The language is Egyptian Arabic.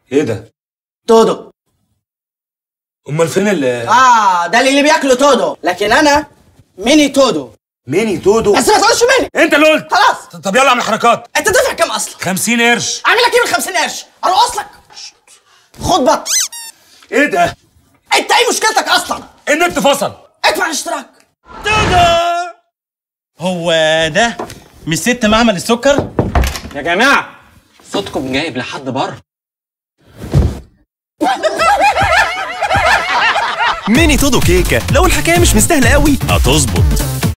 ايه ده تودو امال فين ال اه ده اللي بياكلوا تودو لكن انا ميني تودو ميني تودو بس ما تقولش ميني انت اللي قلت خلاص طب يلا اعمل حركات انت دافع كام اصلا 50 قرش اعمل لك ايه من 50 قرش ارقص لك خد بط ايه ده انت ايه مشكلتك اصلا النت فصل ادفع الاشتراك هو ده مش ست معمل السكر يا جماعه صوتكم جايب لحد بره ميني تودو كيكة لو الحكاية مش مستاهلة قوي هتظبط